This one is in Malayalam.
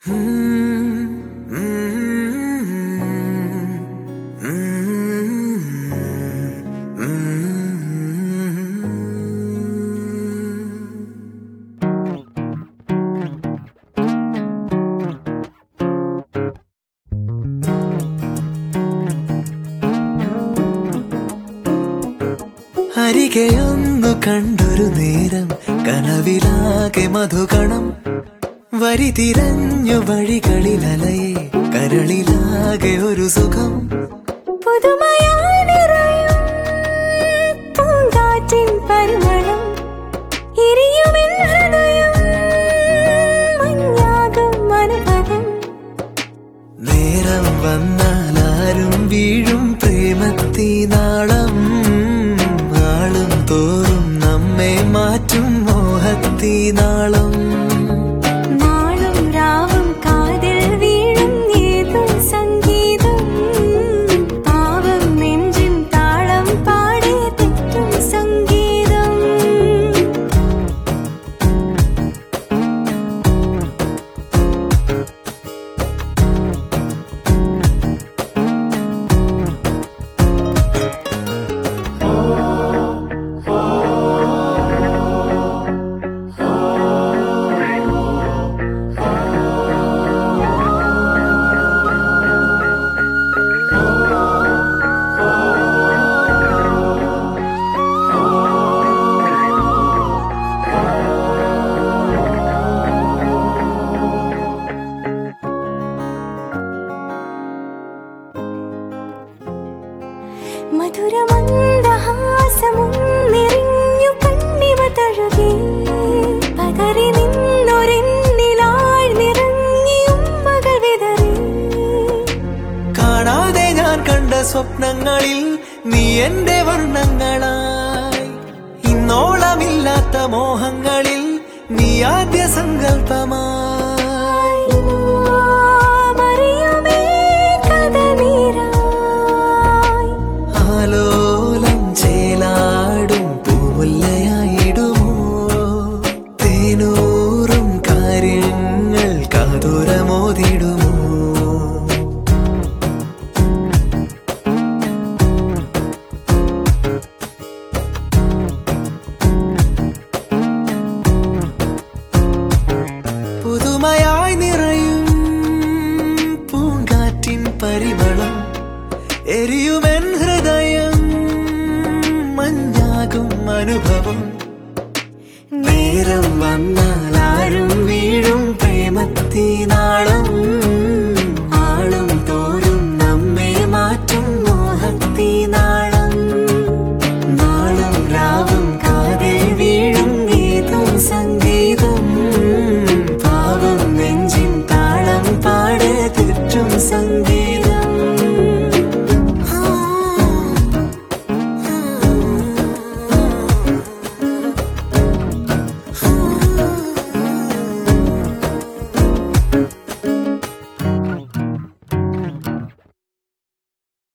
അരികെയൊന്നു കണ്ടൊരു നേരം കനവിലാകെ മധുകണം വരി തിരഞ്ഞു വഴികളിലലയെ കരളിലാകെ ഒരു സുഖം പുതുമയായി നിറയും പൂങ്കാറ്റിൻ പരിമളം എരിയുമെൻ ഹൃദയം മഞ്ഞാകും അനുഭവം നേരം വന്നാൽ ആരും വീഴും പ്രേമത്തിനാളം ആളും തോറും നമ്മെ മാറ്റും മോഹത്തിനാളം നാളും രാവും കാതിൽ വീഴും ഏതോ സംഗീതം പാവം നെഞ്ചിൻ താളം പാടി തെറ്റും സംഗീതം മധുരമന്ദഹാസമുന്നിറിഞ്ഞു കണ്ണിവ തഴുകി പതറി നിന്നൊരെന്നിലാഴ്ന്നിറങ്ങിയും മകൾ വിതറി കാണാതെ ഞാൻ കണ്ട സ്വപ്നങ്ങളിൽ നീ എന്റെ വർണ്ണങ്ങളായി ഇന്നോളമില്ലാത്ത മോഹങ്ങളിൽ നീ ആദ്യ സങ്കല്പമായി മറിയുമേ കഥനീരായി ആലോലം ചേലാടും പൂമുല്ലയായിടുമോ തേനൂറും കാര്യങ്ങൾ കാതുരമോതിടുമോ പുതുമയായി നിറയും പൂങ്കാറ്റിൻ പരിമളം എരിയുമെൻ ഹൃദയം മഞ്ഞാകും അനുഭവം നേരം വന്നാൽ ആരും വീഴും പ്രേമത്തിനാളം ആളും തോറും നമ്മെ മാറ്റും മോഹത്തിനാളം നാളും രാവും കാതിൽ വീഴും ഗീതം സംഗീതം പാവം നെഞ്ചിൻ താളം പാടെ തെറ്റും സംഗീതം